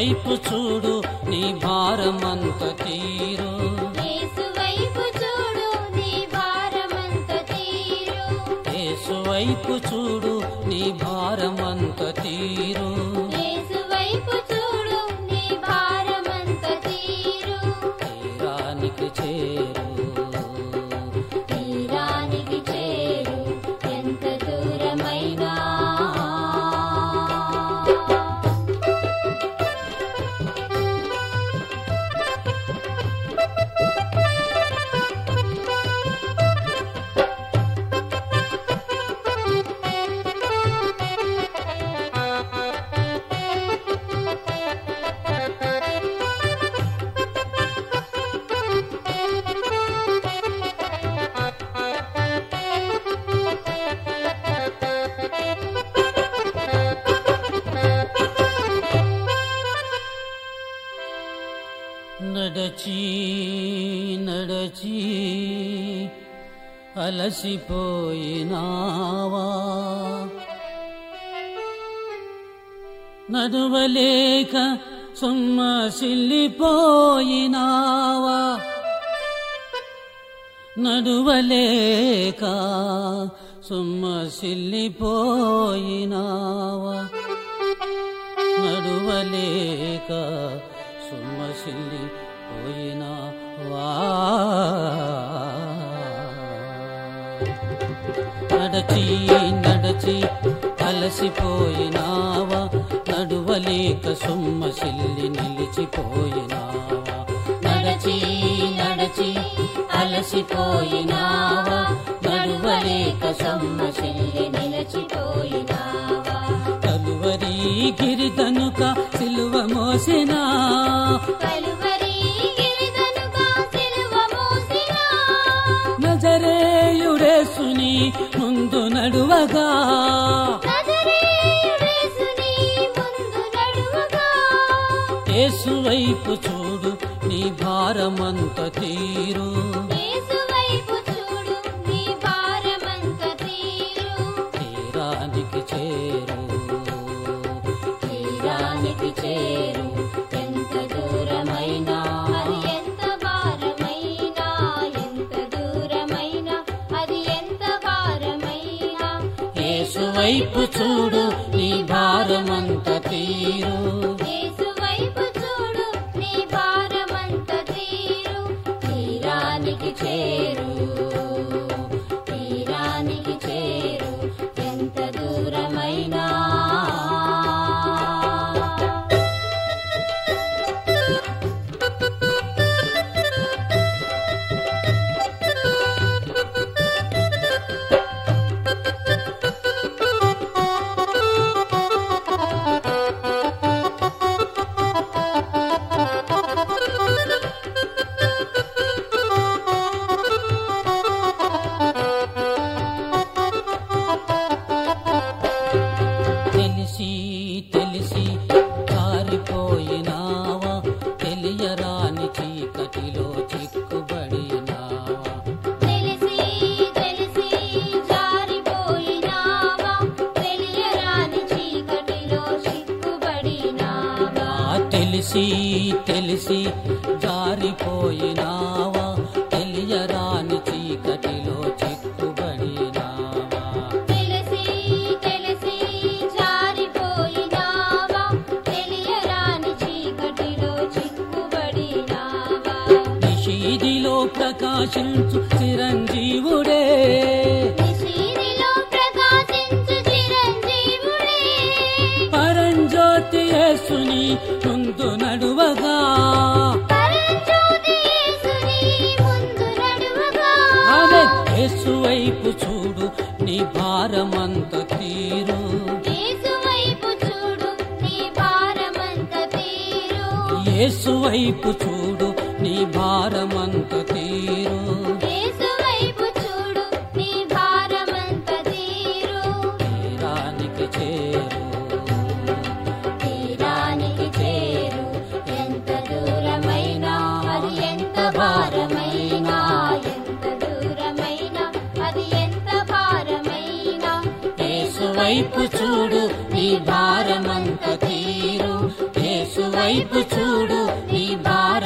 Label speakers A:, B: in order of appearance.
A: వైపు చూడు నీ భారమంత తీరు
B: యేసు వైపు చూడు నీ భారమంత తీరు
A: యేసు వైపు చూడు నీ భారమంత తీరు
B: యేసు వైపు చూడు నీ భారమంత తీరు
A: తీరానికి చేరు
B: తీరానికి చేరు ఎంత దూరమైనా
A: నడచి నడచి అలసిపోయినావా నడువలేక సొమ్మసిల్లిపోయినావా నడువలేక సొమ్మసిల్లిపోయినావా నడువలేక సుమ్మసిల్లి పోయినావా నడచి నడచి అలసిపోయినావా నడువలేక సుమ్మసిల్లి నిలిచిపోయినావా నడచి నడచి అలసిపోయినావా నడువలేక సొమ్మసిల్లి
B: నిలచిపోయినావా
A: కలువరి గిరితనుక సిలువ మోసినా
B: కలువరి గిరిదనుగా సిలువ మోసినా
A: నజరేయుడేసుని ముందు నడువగా
B: నజరేయుడేసుని ముందు నడువగా
A: యేసు వైపు చూడు నీ భారమంత తీరు
B: యేసు వైపు చూడు నీ భారమంత తీరు
A: తీరానికి చేరు
B: తీరానికి చేరు ఎంత దూరమైనా అది ఎంత భారమైనా ఎంత దూరమైనా అది ఎంత భారమైనా
A: యేసు వైపు చూడు నీ భారమంత తీరు
B: యేసు వైపు చూడు నీ భారమంత తీరు తీరానికి చేరు తీరానికి చేరు ఎంత దూరమైనా
A: తెలిసి తెలిసి జారిపోయినావా తెలియరాని చీకటిలో చిక్కుబడినావా
B: తెలిసి తెలిసి జారిపోయినావా తెలియరాని చీకటిలో చిక్కుబడినావా
A: ఆ తెలిసి తెలిసి జారిపోయినావా తెలియరాని చీకటిలో చిక్కుబడినావా
B: తెలిసి తెలిసి జారిపోయినావా తెలియరాని చీకటిలో చిక్కుబడినావా
A: నిషీదిలో ప్రకాశించు చిరంజీవుడే
B: నిశీదిలో ప్రకాశించు చిరంజీవుడే
A: పరంజ్యోతి యేసుని ముందు నడువగా
B: పరంజ్యోతి యేసుని ముందు నడువగా
A: ఆమె యేసు వైపు చూడు నీ భారమంత తీరు
B: యేసు వైపు చూడు నీ భారమంత తీరు
A: యేసు వైపు చూడు నీ భారమంత తీరు
B: యేసు వైపు చూడు నీ భారమంత తీరు
A: తీరానికి చేరు
B: తీరానికి చేరు ఎంత దూరమైనా అది ఎంత భారమైనా ఎంత దూరమైనా అది ఎంత భారమైనా
A: యేసు వైపు చూడు నీ భారమంత తీరు యేసు
B: యేసు వైపు చూడు నీ భారమంత